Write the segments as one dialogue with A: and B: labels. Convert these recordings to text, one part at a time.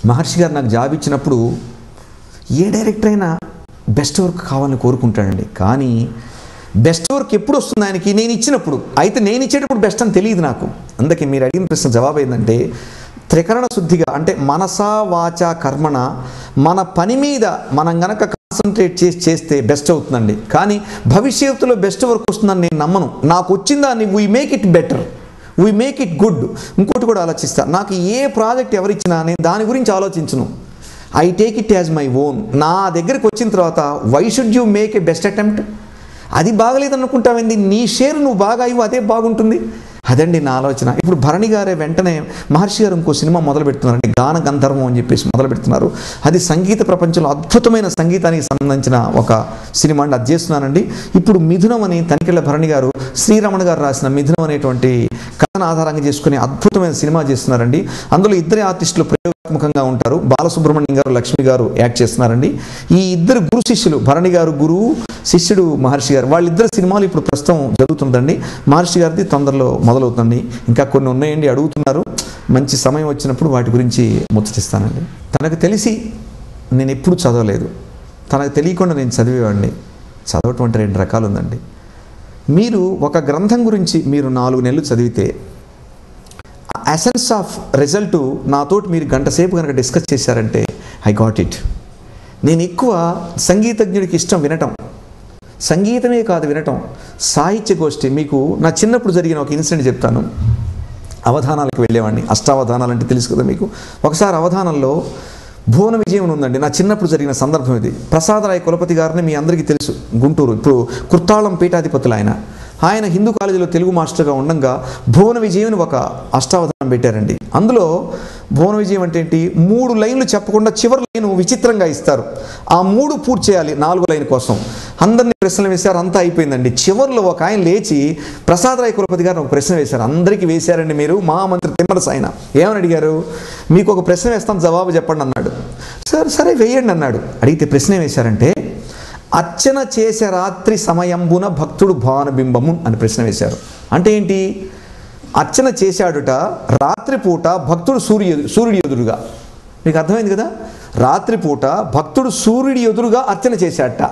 A: మహర్షి గారు నాకు జాబ్ ఇచ్చినప్పుడు ఏ డైరెక్టర్ అయినా బెస్ట్ వర్క్ కావాలని కోరుకుంటాడండి కానీ బెస్ట్ వర్క్ ఎప్పుడు వస్తుంది ఆయనకి నేను ఇచ్చినప్పుడు అయితే నేను ఇచ్చేటప్పుడు బెస్ట్ అని తెలియదు నాకు అందుకే మీరు అడిగిన ప్రశ్న జవాబు ఏంటంటే త్రికరణ శుద్ధిగా అంటే మనసా వాచ కర్మణ మన పని మీద మనం గనక కాన్సన్ట్రేట్ చేసి చేస్తే బెస్ట్ అవుతుందండి కానీ భవిష్యత్తులో బెస్ట్ వర్క్ వస్తుందని నేను నమ్మను నాకు వచ్చిందాన్ని we make it better we make it good ఇంకోటి కూడా ఆలోచిస్తా నాకు ఏ ప్రాజెక్ట్ ఎవరిచ్చినా నేను దాని గురించి ఆలోచించను I take it as my own నా దగ్గరికి వచ్చిన తర్వాత why should you make a best attempt అది బాగలేదు అనుకుంటావేంది నీ షేర్ నువ్వు బాగా ఇవ్వు అదే బాగుంటుంది అదండి నా ఆలోచన ఇప్పుడు భరణి గారే వెంటనే మహర్షి గారు ఇంకో సినిమా మొదలు పెడుతున్నారండి గాన గంధర్వం అని చెప్పేసి మొదలు పెడుతున్నారు అది సంగీత ప్రపంచంలో అద్భుతమైన సంగీతానికి సంబంధించిన ఒక సినిమా అండి అది చేస్తున్నానండి ఇప్పుడు మిథునం అని తనికెళ్ళ భరణి గారు శ్రీరమణ గారు రాసిన మిథునం అనేటువంటి కథను ఆధారంగా చేసుకుని అద్భుతమైన సినిమా చేస్తున్నారండి అందులో ఇద్దరు ఆర్టిస్టులు ప్రయోగాత్మకంగా ఉంటారు బాలసుబ్రహ్మణ్యం గారు లక్ష్మి గారు యాక్ట్ చేస్తున్నారండి ఈ ఇద్దరు గురు శిష్యులు భరణి గారు గురువు శిష్యుడు మహర్షి గారు వాళ్ళిద్దరు సినిమాలు ఇప్పుడు ప్రస్తుతం జరుగుతుందండి మహర్షి గారిది తొందరలో మొదలవుతుంది ఇంకా కొన్ని ఉన్నాయండి అడుగుతున్నారు మంచి సమయం వచ్చినప్పుడు వాటి గురించి ముచ్చటిస్తానండి తనకు తెలిసి నేను ఎప్పుడు చదవలేదు తనకు తెలియకుండా నేను చదివేవాడిని చదవటం అంటే రెండు రకాలు ఉందండి మీరు ఒక గ్రంథం గురించి మీరు నాలుగు నెలలు చదివితే అసెన్స్ ఆఫ్ రిజల్ట్ నాతోటి మీరు గంట సేపు కనుక డిస్కస్ చేశారంటే ఐ గాట్ ఇట్ నేను ఎక్కువ సంగీతజ్ఞుడికి ఇష్టం వినటం సంగీతమే కాదు వినటం సాహిత్య గోష్ఠి మీకు నా చిన్నప్పుడు జరిగిన ఒక ఇన్సిడెంట్ చెప్తాను అవధానాలకు వెళ్ళేవాడిని అష్టావధానాలు అంటే తెలుసు కదా మీకు ఒకసారి అవధానంలో భువన విజయం అని ఉందండి నా చిన్నప్పుడు జరిగిన సందర్భం ఇది ప్రసాదరాయ్ కులపతి గారిని మీ అందరికీ తెలుసు గుంటూరు ఇప్పుడు కుర్తాళం పీఠాధిపతులు ఆయన ఆయన హిందూ కాలేజీలో తెలుగు మాస్టర్గా ఉండగా భువన విజయం ఒక అష్టావధానం పెట్టారండి అందులో భువన విజయం అంటే ఏంటి మూడు లైన్లు చెప్పకుండా చివరి లైన్ విచిత్రంగా ఇస్తారు ఆ మూడు పూర్తి చేయాలి నాలుగు లైన్ కోసం అందరినీ ప్రశ్నలు వేశారు అంతా అయిపోయిందండి చివరిలో ఒక ఆయన లేచి ప్రసాదరాయ్ కులపతి గారు ఒక ప్రశ్న వేశారు అందరికీ వేశారండి మీరు మహామంత్రి తిమ్మరస ఆయన ఏమని అడిగారు మీకు ఒక ప్రశ్న వేస్తాను జవాబు చెప్పండి అన్నాడు సరే సరే వేయండి అన్నాడు అడిగితే ప్రశ్న ఏం వేశారంటే అర్చన చేసే రాత్రి సమయంబున భక్తుడు భానుబింబము అని ప్రశ్న వేశారు అంటే ఏంటి అర్చన చేశాడుట రాత్రిపూట భక్తుడు సూర్య సూర్యుడి ఎదురుగా మీకు అర్థమైంది కదా రాత్రిపూట భక్తుడు సూర్యుడి ఎదురుగా అర్చన చేశాడట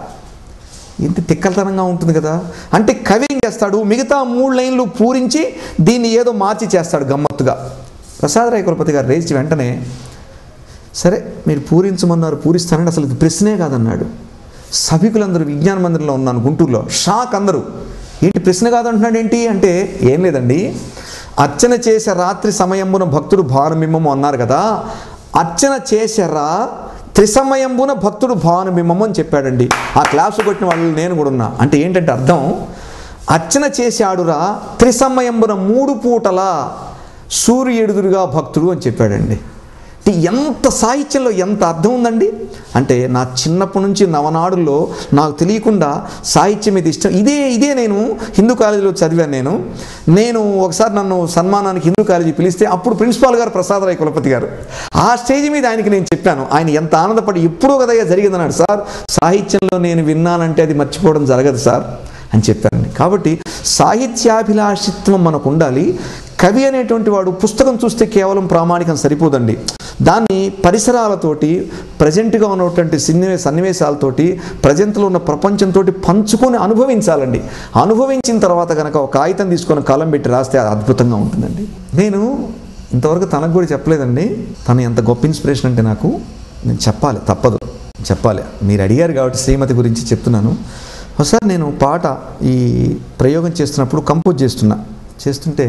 A: ఇంత తిక్కలతనంగా ఉంటుంది కదా అంటే కవి ఏం చేస్తాడు మిగతా మూడు లైన్లు పూరించి దీన్ని ఏదో మార్చి చేస్తాడు గమ్మత్తుగా ప్రసాదరాయ కులపతి గారు రేచి వెంటనే సరే మీరు పూరించమన్నారు పూరిస్తానంటే అసలు ఇది ప్రశ్నే కాదన్నాడు సభికులందరూ విజ్ఞాన మందిరంలో ఉన్నాను గుంటూరులో షాక్ అందరూ ఏంటి ప్రశ్న కాదంటున్నాడు ఏంటి అంటే ఏం లేదండి అర్చన చేసే రాత్రి సమయమున భక్తుడు భానుబింబము అన్నారు కదా అర్చన చేసెరా త్రిసమయంబున భక్తుడు భానుబింబము అని చెప్పాడండి ఆ క్లాసు కొట్టిన వాళ్ళు నేను కూడా ఉన్నా అంటే ఏంటంటే అర్థం అర్చన చేశాడురా త్రిసమయంబున మూడు పూటల సూర్యుడుదురుగా భక్తుడు అని చెప్పాడండి అంటే ఎంత సాహిత్యంలో ఎంత అర్థం ఉందండి అంటే నా చిన్నప్పటి నుంచి నవనాడుల్లో నాకు తెలియకుండా సాహిత్యం మీద ఇష్టం ఇదే ఇదే నేను హిందూ కాలేజీలో చదివాను నేను నేను ఒకసారి నన్ను సన్మానానికి హిందూ కాలేజీ పిలిస్తే అప్పుడు ప్రిన్సిపాల్ గారు ప్రసాదరాయ్ కులపతి గారు ఆ స్టేజ్ మీద ఆయనకి నేను చెప్పాను ఆయన ఎంత ఆనందపడి ఎప్పుడో కదయ్యా జరిగిందన్నాడు సార్ సాహిత్యంలో నేను విన్నానంటే అది మర్చిపోవడం జరగదు సార్ అని చెప్పారండి కాబట్టి సాహిత్యాభిలాషిత్వం మనకు ఉండాలి కవి అనేటువంటి వాడు పుస్తకం చూస్తే కేవలం ప్రామాణికం సరిపోదండి దాన్ని పరిసరాలతోటి ప్రజెంట్గా ఉన్నటువంటి సన్నివే సన్నివేశాలతోటి ప్రజెంట్లో ఉన్న ప్రపంచంతో పంచుకొని అనుభవించాలండి అనుభవించిన తర్వాత కనుక ఒక కాగితం తీసుకొని కలం పెట్టి రాస్తే అది అద్భుతంగా ఉంటుందండి నేను ఇంతవరకు తనకు కూడా చెప్పలేదండి తను ఎంత గొప్ప ఇన్స్పిరేషన్ అంటే నాకు నేను చెప్పాలి తప్పదు చెప్పాలి మీరు అడిగారు కాబట్టి శ్రీమతి గురించి చెప్తున్నాను ఒకసారి నేను పాట ఈ ప్రయోగం చేస్తున్నప్పుడు కంపోజ్ చేస్తున్నా చేస్తుంటే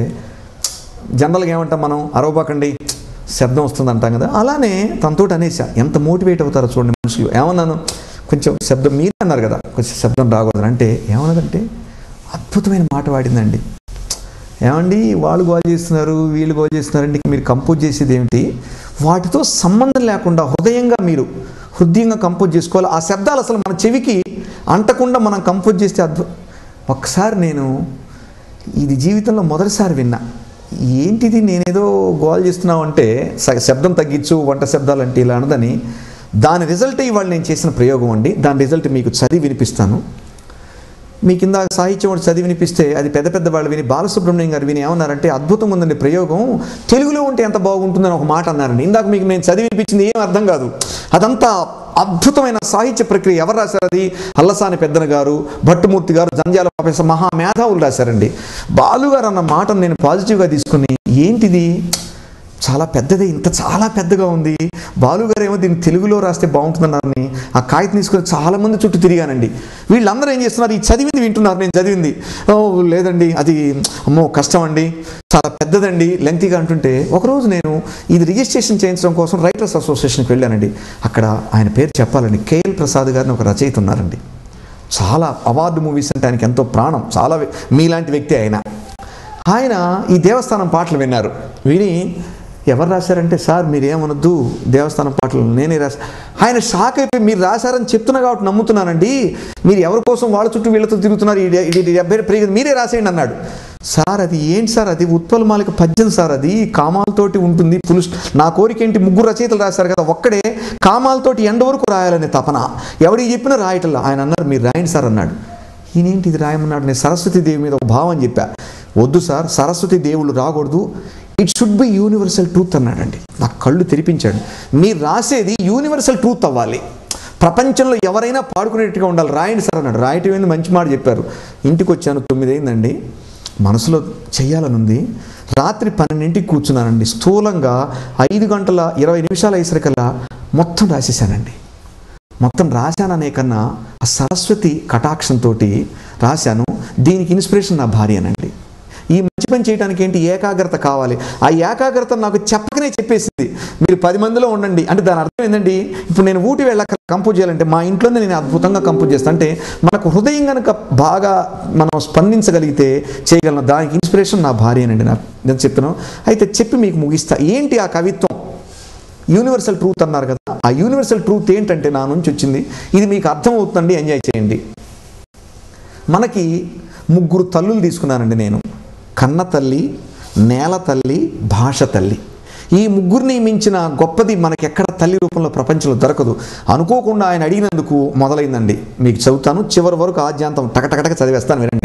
A: జనరల్గా ఏమంటాం మనం అరవబాకండి శబ్దం వస్తుంది అంటాం కదా అలానే తనతో అనేసా ఎంత మోటివేట్ అవుతారో చూడండి మనుషులు ఏమన్నాను కొంచెం శబ్దం మీరే అన్నారు కదా కొంచెం శబ్దం రాకూడదు అంటే ఏమన్నదంటే అద్భుతమైన మాట వాడిందండి ఏమండి వాళ్ళు గోల్ చేస్తున్నారు వీళ్ళు గోల్ చేస్తున్నారు అంటే మీరు కంపోజ్ చేసేది ఏమిటి వాటితో సంబంధం లేకుండా హృదయంగా మీరు హృదయంగా కంపోజ్ చేసుకోవాలి ఆ శబ్దాలు అసలు మన చెవికి అంటకుండా మనం కంపోజ్ చేస్తే అద్భుత ఒక్కసారి నేను ఇది జీవితంలో మొదటిసారి విన్నా ఏంటిది నేనేదో గోల్ చేస్తున్నావు అంటే స- శబ్దం తగ్గించు వంట శబ్దాలు అంటే ఇలా అన్నదని దాని రిజల్ట్ ఇవాళ నేను చేసిన ప్రయోగం అండి దాని రిజల్ట్ మీకు చదివి వినిపిస్తాను మీ కింద సాహిత్యం ఒకటి చదివి వినిపిస్తే అది పెద్ద పెద్ద వాళ్ళు విని బాలసుబ్రహ్మణ్యం గారు విని ఏమన్నారంటే అద్భుతంగా ఉందండి ప్రయోగం తెలుగులో ఉంటే ఎంత బాగుంటుందని ఒక మాట అన్నారండి ఇందాక మీకు నేను చదివి వినిపించింది ఏం అర్థం కాదు అదంతా అద్భుతమైన సాహిత్య ప్రక్రియ ఎవరు రాశారు అది అల్లసాని పెద్దన గారు భట్టుమూర్తి గారు జంజాల ప్రొఫెసర్ మహా మేధావులు రాశారండి బాలు గారు అన్న మాటను నేను పాజిటివ్గా తీసుకుని ఏంటిది చాలా పెద్దది ఇంత చాలా పెద్దగా ఉంది బాలుగారు ఏమో దీన్ని తెలుగులో రాస్తే బాగుంటుందన్నారని ఆ కాగితం తీసుకొని చాలా మంది చుట్టూ తిరిగానండి వీళ్ళందరూ ఏం చేస్తున్నారు ఈ చదివింది వింటున్నారు నేను చదివింది ఓ లేదండి అది అమ్మో కష్టం అండి చాలా పెద్దదండి లెంగ్తీగా అంటుంటే ఒకరోజు నేను ఇది రిజిస్ట్రేషన్ చేయించడం కోసం రైటర్స్ అసోసియేషన్కి వెళ్ళానండి అక్కడ ఆయన పేరు చెప్పాలండి కేఎల్ ప్రసాద్ గారిని ఒక రచయిత ఉన్నారండి చాలా అవార్డు మూవీస్ అంటే ఆయనకి ఎంతో ప్రాణం చాలా వ్య- మీలాంటి వ్యక్తి ఆయన ఆయన ఈ దేవస్థానం పాటలు విన్నారు విని ఎవరు రాశారంటే సార్ మీరు ఏమనొద్దు దేవస్థానం పాటలు నేనే రాసా ఆయన షాక్ అయిపోయి మీరు రాశారని చెప్తున్నా కాబట్టి నమ్ముతున్నానండి మీరు ఎవరి కోసం వాళ్ళ చుట్టూ వీళ్ళతో తిరుగుతున్నారు ఇది ఇది డెబ్బై ప్రియ మీరే రాసేయండి అన్నాడు సార్ అది ఏంటి సార్ అది ఉత్పలమాలిక పద్యం సార్ అది కామాలతోటి ఉంటుంది పులుస్ నా కోరిక ఏంటి ముగ్గురు రచయితలు రాశారు కదా ఒక్కడే కామాలతోటి ఎండ వరకు రాయాలనే తపన ఎవడికి చెప్పినా రాయటల్లా ఆయన అన్నారు మీరు రాయండి సార్ అన్నాడు ఈయనేంటి ఇది రాయమన్నాడు నేను సరస్వతి దేవి మీద ఒక భావం చెప్పా వద్దు సార్ సరస్వతి దేవుళ్ళు రాకూడదు it should be universal truth అన్నాడండి నాకు కళ్ళు తెరిపించాడు మీరు రాసేది యూనివర్సల్ ట్రూత్ అవ్వాలి ప్రపంచంలో ఎవరైనా పాడుకునేట్టుగా ఉండాలి రాయండి సార్ అన్నాడు రాయటం ఏంది మంచి మాట చెప్పారు ఇంటికి వచ్చాను తొమ్మిది అయిందండి మనసులో చెయ్యాలనుంది రాత్రి పన్నెండింటికి కూర్చున్నానండి స్థూలంగా ఐదు గంటల ఇరవై నిమిషాలు అయ్యేసరికల్లా మొత్తం రాసేసానండి మొత్తం రాశాననే కన్నా ఆ సరస్వతి కటాక్షంతో రాశాను దీనికి ఇన్స్పిరేషన్ నా భార్యనండి ఈ మంచి పని చేయడానికి ఏంటి ఏకాగ్రత కావాలి ఆ ఏకాగ్రత నాకు చెప్పకనే చెప్పేసింది మీరు పది మందిలో ఉండండి అంటే దాని అర్థం ఏంటండి ఇప్పుడు నేను ఊటి వెళ్ళక కంపోజ్ చేయాలంటే మా ఇంట్లోనే నేను అద్భుతంగా కంపోజ్ చేస్తాను అంటే మనకు హృదయం కనుక బాగా మనం స్పందించగలిగితే చేయగలను దానికి ఇన్స్పిరేషన్ నా భార్యనండి నాకు నేను చెప్తున్నాను అయితే చెప్పి మీకు ముగిస్తా ఏంటి ఆ కవిత్వం యూనివర్సల్ ట్రూత్ అన్నారు కదా ఆ యూనివర్సల్ ట్రూత్ ఏంటంటే నా నుంచి వచ్చింది ఇది మీకు అర్థమవుతుందండి ఎంజాయ్ చేయండి మనకి ముగ్గురు తల్లులు తీసుకున్నానండి నేను కన్న తల్లి నేల తల్లి భాష తల్లి ఈ ముగ్గురిని మించిన గొప్పది మనకి ఎక్కడ తల్లి రూపంలో ప్రపంచంలో దొరకదు అనుకోకుండా ఆయన అడిగినందుకు మొదలైందండి మీకు చదువుతాను చివరి వరకు ఆద్యాంతం టకటకటక చదివేస్తాను వినండి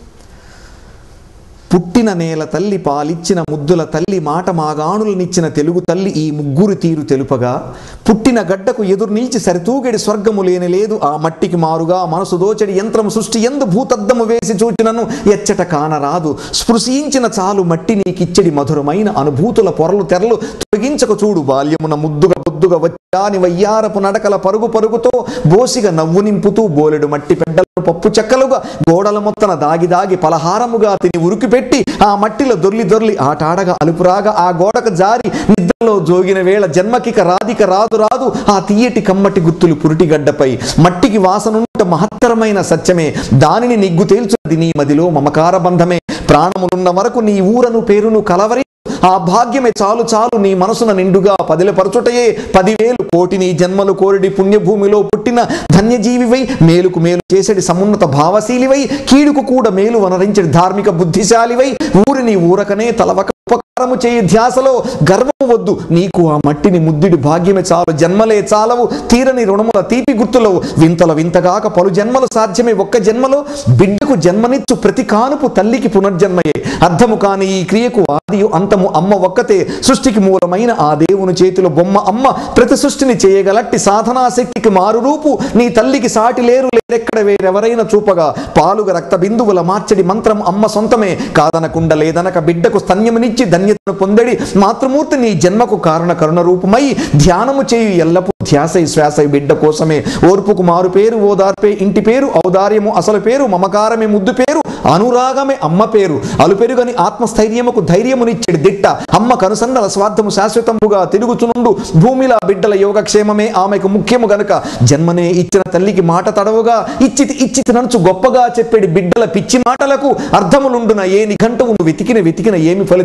A: పుట్టిన నేల తల్లి పాలిచ్చిన ముద్దుల తల్లి మాట మాగాణులనిచ్చిన తెలుగు తల్లి ఈ ముగ్గురు తీరు తెలుపగా పుట్టిన గడ్డకు ఎదురు నిలిచి సరితూగడి స్వర్గము లేని లేదు ఆ మట్టికి మారుగా మనసు దోచడి యంత్రము సృష్టి ఎందు భూతద్దము వేసి చూచినను ఎచ్చట కానరాదు స్పృశించిన చాలు మట్టి నీకిచ్చడి మధురమైన అనుభూతుల పొరలు తెరలు తొలగించక చూడు బాల్యమున ముద్దుగా బొద్దుగా వచ్చాని వయ్యారపు నడకల పరుగు పరుగుతో బోసిగా నవ్వు నింపుతూ బోలెడు మట్టి పెడ్డలను పప్పు చెక్కలుగా గోడల మొత్తన దాగి దాగి పలహారముగా తిని ఉరికి పెట్టి ఆ మట్టిలో దొర్లి దొర్లి ఆటాడగా అలుపురాగా ఆ గోడకు జారి నిద్రలో జోగిన వేళ జన్మకిక రాధిక రాదు రాదు ఆ తీయటి కమ్మటి గుర్తులు పురిటిగడ్డపై మట్టికి వాసనుంట మహత్తరమైన సత్యమే దానిని నిగ్గు తేల్చున్నది నీ మదిలో మమకార బంధమే ప్రాణములున్న వరకు నీ ఊరను పేరును కలవరి ఆ భాగ్యమే చాలు చాలు నీ మనసున నిండుగా పదిలపరచుటయే పదివేలు కోటి నీ జన్మలు కోరిడి పుణ్యభూమిలో పుట్టిన ధన్యజీవివై మేలుకు మేలు చేసడి సమున్నత భావశీలివై కీడుకు కూడా మేలు వనరించడి ధార్మిక బుద్ధిశాలివై ఊరిని ఊరకనే తలవక ఉపకారము చేయి ధ్యాసలో గర్వము వద్దు నీకు ఆ మట్టిని ముద్దుడి భాగ్యమే చాలు జన్మలే చాలవు తీరని రుణముల తీపి గుర్తులవు వింతల వింతగాక పలు జన్మలు సాధ్యమే ఒక్క జన్మలో బిడ్డకు జన్మనిచ్చు ప్రతి కానుపు తల్లికి పునర్జన్మయే అర్థము కాని ఈ క్రియకు ఆదియు అంతము అమ్మ ఒక్కతే సృష్టికి మూలమైన ఆ దేవుని చేతిలో బొమ్మ అమ్మ ప్రతి సృష్టిని చేయగలట్టి సాధనా శక్తికి మారు రూపు నీ తల్లికి సాటి లేరు లేరెక్కడ వేరెవరైనా చూపగా పాలుగ రక్త బిందువుల మార్చడి మంత్రం అమ్మ సొంతమే కాదనకుండ లేదనక బిడ్డకు స్తన్యమునిచ్చి ధన్యతను పొందడి మాతృమూర్తి నీ జన్మకు కారణ కరుణ రూపమై ధ్యానము చేయు ఎల్లపు ధ్యాసై శ్వాసై బిడ్డ కోసమే ఓర్పుకు మారు పేరు ఓదార్పే ఇంటి పేరు ఔదార్యము అసలు పేరు మమకారమే ముద్దు పేరు అనురాగమే అమ్మ పేరు అలుపెరుగని ఆత్మస్థైర్యముకు ధైర్యమునిచ్చడి దిట్ట అమ్మ కనుసన్నల స్వార్థము శాశ్వతముగా తిరుగుచునుండు భూమిలా బిడ్డల యోగక్షేమమే ఆమెకు ముఖ్యము గనుక జన్మనే ఇచ్చిన తల్లికి మాట తడవుగా ఇచ్చితి ఇచ్చితి ననుచు గొప్పగా చెప్పేడి బిడ్డల పిచ్చి మాటలకు అర్థములుండున ఏ నిఘంటువును వెతికిన వెతికిన ఏమి ఫలితము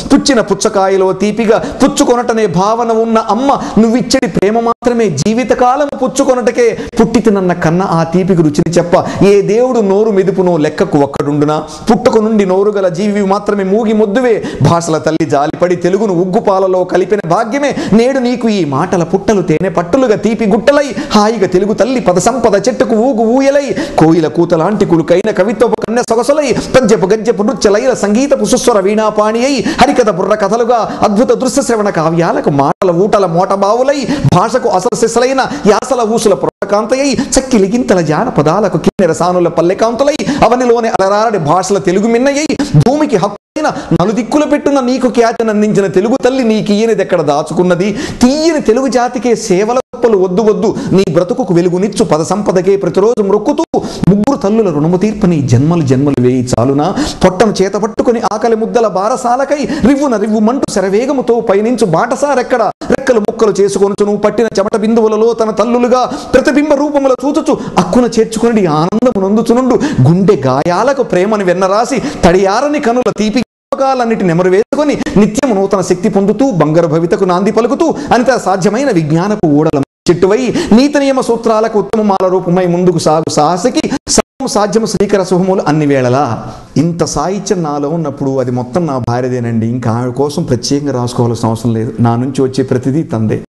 A: పుచ్చిన పుచ్చకాయలో తీపిగా పుచ్చుకొనటనే భావన ఉన్న అమ్మ నువ్విచ్చడి ప్రేమ మాత్రమే జీవితకాలం పుచ్చుకొనటకే పుట్టితినన్న కన్న ఆ తీపికి రుచిని చెప్ప ఏ దేవుడు నోరు మెదుపునో లెక్కకు ఒక్కడుండునా పుట్టుక నుండి నోరు గల జీవి మాత్రమే మూగి మొద్దువే భాషల తల్లి జాలిపడి తెలుగును ఉగ్గుపాలలో కలిపిన భాగ్యమే నేడు నీకు ఈ మాటల పుట్టలు తేనె పట్టులుగా తీపి గుట్టలై హాయిగా తెలుగు తల్లి పద సంపద చెట్టుకు ఊగు ఊయలై కోయిల కూతలాంటి కులుకైన కవిత్వపు కన్య సొగసులై పద్యపు గద్యపు నృత్యలైల సంగీతపు సుస్వర వీణాపాణి అయి హరికథ బుర్ర కథలుగా అద్భుత దృశ్య శ్రవణ కావ్యాలకు మాటల ఊటల మోటబావులై భాషకు అసలు సిసలైన యాసల ఊసుల పురకాంతయై చక్కిలి గింతల జానపదాలకు కిన్నెర సానుల పల్లెకాంతులై అవనిలోని అలరారడి భాషల తెలుగు మిన్నయ్యి భూమికి హక్కులైన నలుదిక్కుల పెట్టున్న నీకు ఖ్యాతినందించిన తెలుగు తల్లి నీకు ఈయనదెక్కడ దాచుకున్నది తీయని తెలుగు జాతికే సేవల గొప్పలు వద్దు వద్దు నీ బ్రతుకుకు వెలుగునిచ్చు పద సంపదకే ప్రతిరోజు మొక్కుతూ ముగ్గురు తల్లుల రుణము తీర్పని జన్మలు జన్మలు వేయి చాలునా పొట్టను చేత పట్టుకుని ఆకలి ముద్దల బారసాలకై రివ్వున రివ్వు మంటు శరవేగముతో పయనించు బాటసారెక్కడ రెక్కలు ముక్కలు చేసుకొనుచును పట్టిన చెమట బిందువులలో తన తల్లులుగా ప్రతిబింబ రూపముల చూచుచు అక్కున చేర్చుకుని ఆనందము నొందుచునుండు గుండె గాయాలకు ప్రేమని వెన్నరాసి తడియారని కనుల తీపి జ్ఞాపకాలన్నిటి నెమరు వేసుకొని నిత్యము నూతన శక్తి పొందుతూ బంగారు భవితకు నాంది పలుకుతూ అనిత సాధ్యమైన విజ్ఞానపు ఊడల చెట్టువై నీతి నియమ సూత్రాలకు ఉత్తమమాల రూపమై ముందుకు సాగు సాహసికి సర్వము సాధ్యము శ్రీకర శుభములు అన్ని వేళలా ఇంత సాహిత్యం నాలో ఉన్నప్పుడు అది మొత్తం నా భార్యదేనండి ఇంకా ఆమె కోసం ప్రత్యేకంగా రాసుకోవాల్సిన అవసరం లేదు నా నుంచి వచ్చే ప్రతిదీ తందే